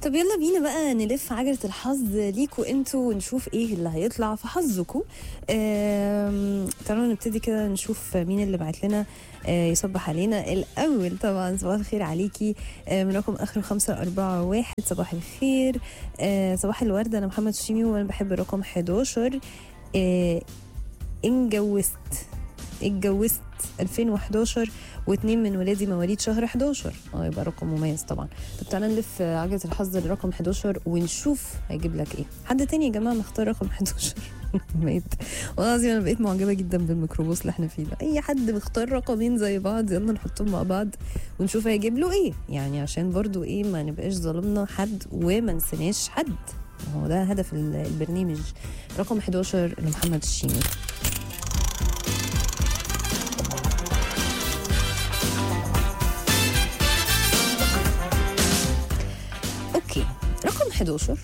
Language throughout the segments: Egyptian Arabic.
طب يلا بينا بقى نلف عجلة الحظ ليكوا انتوا ونشوف ايه اللي هيطلع في حظكوا آم، تعالوا نبتدي كده نشوف مين اللي بعت لنا آه، يصبح علينا الأول طبعا صباح الخير عليكي آه، من رقم آخره خمسة أربعة واحد صباح الخير آه، صباح الورد أنا محمد شيمي وأنا بحب الرقم 11 آه، انجوزت اتجوزت 2011 واثنين من ولادي مواليد شهر 11 اه يبقى رقم مميز طبعا طب تعالى نلف عجله الحظ لرقم 11 ونشوف هيجيب لك ايه حد تاني يا جماعه مختار رقم 11 ميت والله العظيم انا بقيت معجبه جدا بالميكروباص اللي احنا فيه ده اي حد مختار رقمين زي بعض يلا نحطهم مع بعض ونشوف هيجيب له ايه يعني عشان برضو ايه ما نبقاش ظلمنا حد وما نسيناش حد هو ده هدف ال- البرنامج رقم 11 لمحمد الشيمي اوكي رقم 11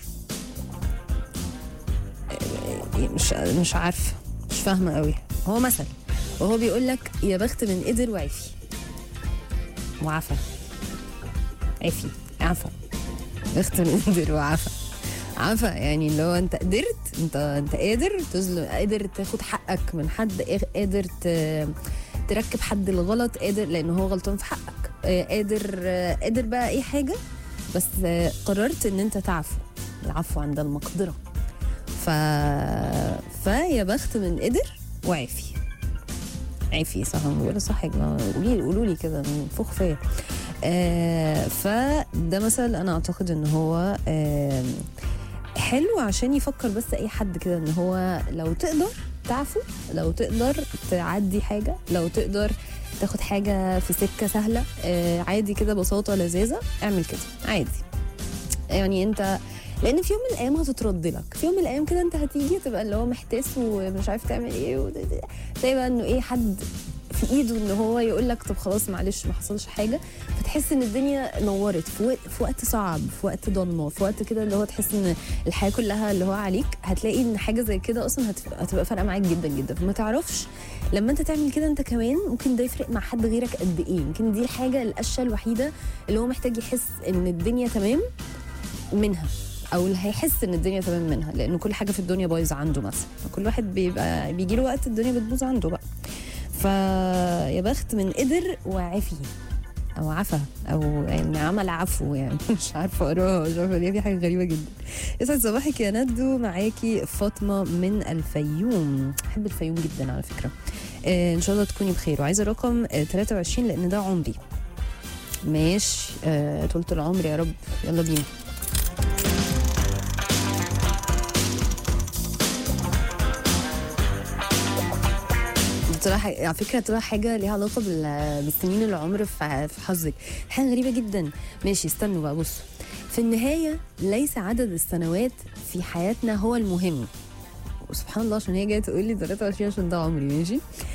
آه، مش مش عارفه مش فاهمه قوي هو مثل وهو بيقول لك يا بخت من قدر وعفي وعفى عفي عفى بخت من قدر وعفى عفى يعني اللي هو انت قدرت انت انت قادر تظلم قادر تاخد حقك من حد قادر ت- تركب حد الغلط قادر لان هو غلطان في حقك آه، قادر آه، قادر بقى اي حاجه بس آه، قررت ان انت تعفو العفو عند المقدره ف فيا بخت من قدر وعفي عفي صح هم بيقولوا صح يا جماعه قولي لي قولوا لي كده فوق فيا آه فده مثل انا اعتقد ان هو آه حلو عشان يفكر بس اي حد كده ان هو لو تقدر تعفو لو تقدر تعدي حاجه لو تقدر تاخد حاجه في سكه سهله آه عادي كده بساطه لذاذه اعمل كده عادي يعني انت لان في يوم من الايام هتترد لك في يوم من الايام كده انت هتيجي تبقى اللي هو محتاس ومش عارف تعمل ايه وت- تلاقي بقى انه ايه حد في ايده ان هو يقول لك طب خلاص معلش ما حصلش حاجه فتحس ان الدنيا نورت في وقت, في وقت صعب في وقت ضلمه في وقت كده اللي هو تحس ان الحياه كلها اللي هو عليك هتلاقي ان حاجه زي كده اصلا هتبقى, هتبقى فارقه معاك جدا جدا فما تعرفش لما انت تعمل كده انت كمان ممكن ده يفرق مع حد غيرك قد ايه يمكن دي الحاجه القشه الوحيده اللي هو محتاج يحس ان الدنيا تمام منها او اللي هيحس ان الدنيا تمام منها لانه كل حاجه في الدنيا بايظه عنده مثلا كل واحد بيبقى بيجي له وقت الدنيا بتبوظ عنده بقى فيا بخت من قدر وعفي او عفا او يعني عمل عفو يعني مش عارفه اقراها مش عارفه ليه دي حاجه غريبه جدا يسعد صباحك يا ندو معاكي فاطمه من الفيوم بحب الفيوم جدا على فكره آه ان شاء الله تكوني بخير وعايزه رقم آه 23 لان ده عمري ماشي آه طولة العمر يا رب يلا بينا طلع على فكره طلع حاجه ليها علاقه بال- بالسنين العمر في في حظك حاجه غريبه جدا ماشي استنوا بقى بصوا في النهايه ليس عدد السنوات في حياتنا هو المهم وسبحان الله عشان هي جايه تقول لي 23 عشان ده عمري ماشي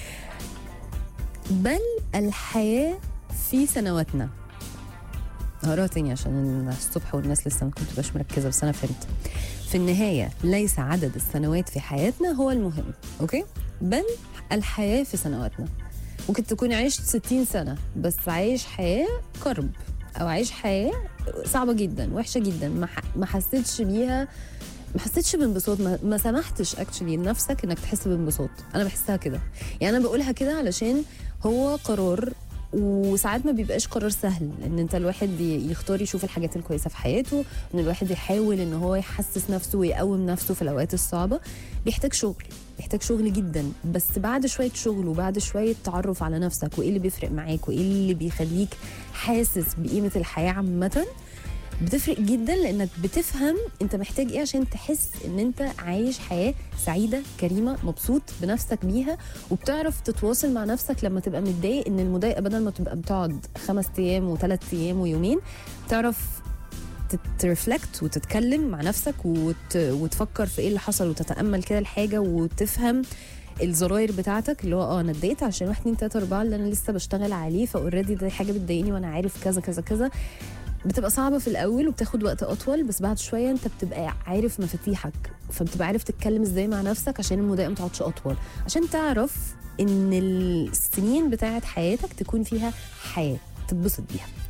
بل الحياه في سنواتنا هقراها تاني عشان الصبح والناس لسه ممكن تبقاش مركزه بس انا فهمت في النهايه ليس عدد السنوات في حياتنا هو المهم اوكي بل الحياه في سنواتنا ممكن تكون عشت 60 سنه بس عايش حياه كرب او عايش حياه صعبه جدا وحشه جدا ما ح- ما حسيتش بيها ما حسيتش بانبساط ما, ما سمحتش اكشلي لنفسك انك تحس بانبساط انا بحسها كده يعني انا بقولها كده علشان هو قرار وساعات ما بيبقاش قرار سهل ان انت الواحد ي- يختار يشوف الحاجات الكويسه في حياته ان الواحد يحاول ان هو يحسس نفسه ويقوم نفسه في الاوقات الصعبه بيحتاج شغل بيحتاج شغل جدا بس بعد شويه شغل وبعد شويه تعرف على نفسك وايه اللي بيفرق معاك وايه اللي بيخليك حاسس بقيمه الحياه عامه بتفرق جدا لانك بتفهم انت محتاج ايه عشان تحس ان انت عايش حياه سعيده كريمه مبسوط بنفسك بيها وبتعرف تتواصل مع نفسك لما تبقى متضايق ان المضايقه بدل ما تبقى بتقعد خمس ايام وثلاث ايام ويومين تعرف ترفلكت وتتكلم مع نفسك وت... وتفكر في ايه اللي حصل وتتامل كده الحاجه وتفهم الزراير بتاعتك اللي هو اه انا اتضايقت عشان 1 2 3 4 اللي انا لسه بشتغل عليه فاوريدي دي حاجه بتضايقني وانا عارف كذا كذا كذا بتبقى صعبه في الاول وبتاخد وقت اطول بس بعد شويه انت بتبقى عارف مفاتيحك فبتبقى عارف تتكلم ازاي مع نفسك عشان المضايقه ما تقعدش اطول عشان تعرف ان السنين بتاعت حياتك تكون فيها حياه تتبسط بيها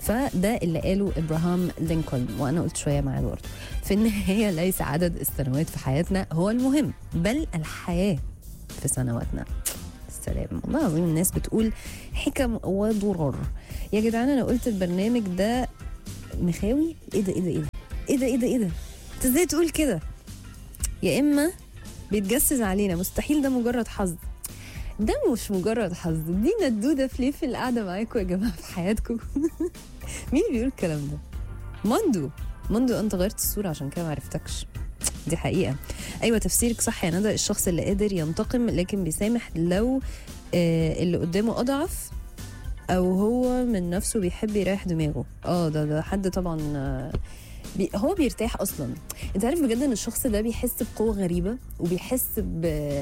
فده اللي قاله ابراهام لينكولن وانا قلت شويه معاه برضه في النهايه ليس عدد السنوات في حياتنا هو المهم بل الحياه في سنواتنا السلام والله العظيم الناس بتقول حكم وضرر يا جدعان انا قلت البرنامج ده مخاوي ايه ده ايه ده ايه ده ايه ده ايه ده ايه ده انت ازاي تقول كده يا اما بيتجسس علينا مستحيل ده مجرد حظ ده مش مجرد حظ دي ندوده فليه في القعده معاكم يا جماعه في حياتكم مين اللي بيقول الكلام ده مندو مندو انت غيرت الصوره عشان كده ما عرفتكش دي حقيقه ايوه تفسيرك صح يا ندى الشخص اللي قادر ينتقم لكن بيسامح لو آه اللي قدامه اضعف او هو من نفسه بيحب يريح دماغه اه ده ده حد طبعا آه، بي هو بيرتاح اصلا انت عارف بجد ان الشخص ده بيحس بقوه غريبه وبيحس ب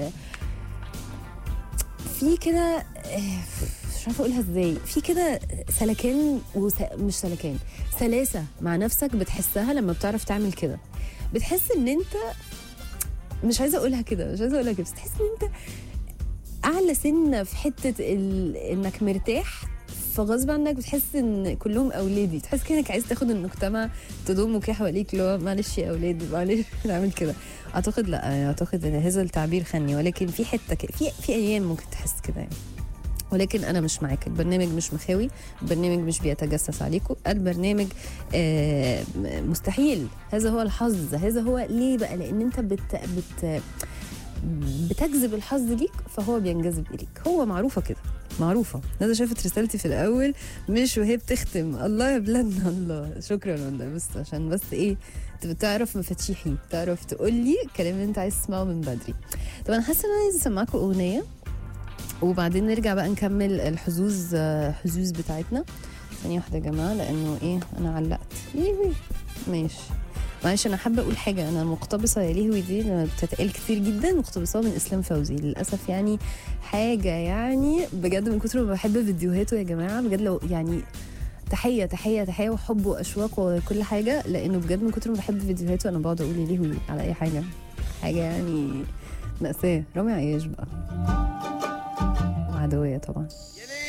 في كده آه، مش عارفه اقولها ازاي في كده سلكان وس... مش سلكان سلاسه مع نفسك بتحسها لما بتعرف تعمل كده بتحس ان انت مش عايزه اقولها كده مش عايزه اقولها كده بس تحس ان انت اعلى سنه في حته ال... انك مرتاح فغصب عنك بتحس ان كلهم اولادي تحس كده انك عايز تاخد المجتمع تضمه كده حواليك اللي هو معلش يا اولادي معلش نعمل كده اعتقد لا اعتقد ان هذا التعبير خني ولكن في حته كده في في ايام ممكن تحس كده يعني ولكن انا مش معاك البرنامج مش مخاوي البرنامج مش بيتجسس عليكم البرنامج آه م- مستحيل هذا هو الحظ هذا هو ليه بقى لان انت بت بت بتجذب الحظ ليك فهو بينجذب اليك هو معروفه كده معروفه ندى شافت رسالتي في الاول مش وهي بتختم الله يا بلادنا الله شكرا والله بس عشان بس ايه تبقى تعرف مفاتيحي تعرف تقول لي الكلام اللي انت عايز تسمعه من بدري طب انا حاسه ان انا عايزه اسمعكم اغنيه وبعدين نرجع بقى نكمل الحظوظ آه، حظوظ بتاعتنا ثانية واحدة يا جماعة لأنه إيه أنا علقت يهوي ماشي معلش أنا حابة أقول حاجة أنا مقتبسة يا لهوي دي لما بتتقال كتير جدا مقتبسة من إسلام فوزي للأسف يعني حاجة يعني بجد من كتر ما بحب فيديوهاته يا جماعة بجد لو يعني تحية تحية تحية وحب وأشواق وكل حاجة لأنه بجد من كتر ما بحب فيديوهاته أنا بقعد أقول يا لهوي على أي حاجة حاجة يعني مأساة رامي عياش بقى عدوية طبعا